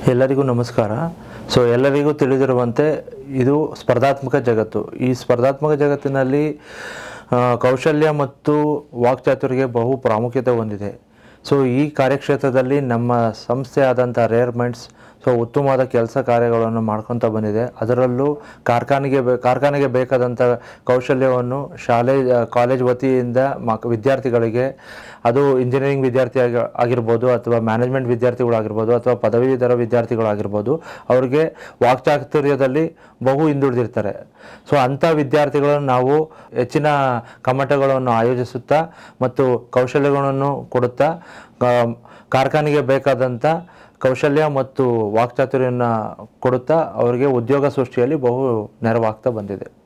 ಎಲ್ಲರಿಗೂ ನಮಸ್ಕಾರ ಸೊ ಎಲ್ಲರಿಗೂ ತಿಳಿದಿರುವಂತೆ ಇದು ಸ್ಪರ್ಧಾತ್ಮಕ ಜಗತ್ತು ಈ ಸ್ಪರ್ಧಾತ್ಮಕ ಜಗತ್ತಿನಲ್ಲಿ ಆ, ಕೌಶಲ್ಯ ಮತ್ತು ವಾಕ್ಚಾತುರ್ಯಗೆ ಬಹು ಪ್ರಾಮುಖ್ಯತೆ ಹೊಂದಿದೆ ಸೊ ಈ ಕಾರ್ಯಕ್ಷೇತ್ರದಲ್ಲಿ ನಮ್ಮ ಸಂಸ್ಥೆ ಆದಂಥ ರೇರ್ ಮೈಂಡ್ಸ್ ಸೊ ಉತ್ತಮವಾದ ಕೆಲಸ ಕಾರ್ಯಗಳನ್ನು ಮಾಡ್ಕೊತ ಬಂದಿದೆ ಅದರಲ್ಲೂ ಕಾರ್ಖಾನೆಗೆ ಬೇ ಕಾರ್ಖಾನೆಗೆ ಬೇಕಾದಂಥ ಕೌಶಲ್ಯವನ್ನು ಶಾಲೆ ಆ, ಕಾಲೇಜ್ ವತಿಯಿಂದ ಮಕ್ ವಿದ್ಯಾರ್ಥಿಗಳಿಗೆ ಅದು ಇಂಜಿನಿಯರಿಂಗ್ ವಿದ್ಯಾರ್ಥಿ ಆಗಿ ಆಗಿರ್ಬೋದು ಅಥವಾ ಮ್ಯಾನೇಜ್ಮೆಂಟ್ ವಿದ್ಯಾರ್ಥಿಗಳಾಗಿರ್ಬೋದು ಅಥವಾ ಪದವೀಧರ ವಿದ್ಯಾರ್ಥಿಗಳಾಗಿರ್ಬೋದು ಅವ್ರಿಗೆ ವಾಕ್ಚಾತುರ್ಯದಲ್ಲಿ ಬಹು ಹಿಂದುಳಿದಿರ್ತಾರೆ ಸೊ ಅಂಥ ವಿದ್ಯಾರ್ಥಿಗಳನ್ನು ನಾವು ಹೆಚ್ಚಿನ ಕಮ್ಮಟಗಳನ್ನು ಆಯೋಜಿಸುತ್ತಾ ಮತ್ತು ಕೌಶಲ್ಯಗಳನ್ನು ಕೊಡುತ್ತಾ ಕಾ- ಕಾರ್ಖಾನೆಗೆ ಬೇಕಾದಂಥ ಕೌಶಲ್ಯ ಮತ್ತು ವಾಕ್ಚಾತುರ್ಯನ ಕೊಡುತ್ತಾ ಅವರಿಗೆ ಉದ್ಯೋಗ ಸೃಷ್ಟಿಯಲ್ಲಿ ಬಹು ನೆರವಾಗ್ತಾ ಬಂದಿದೆ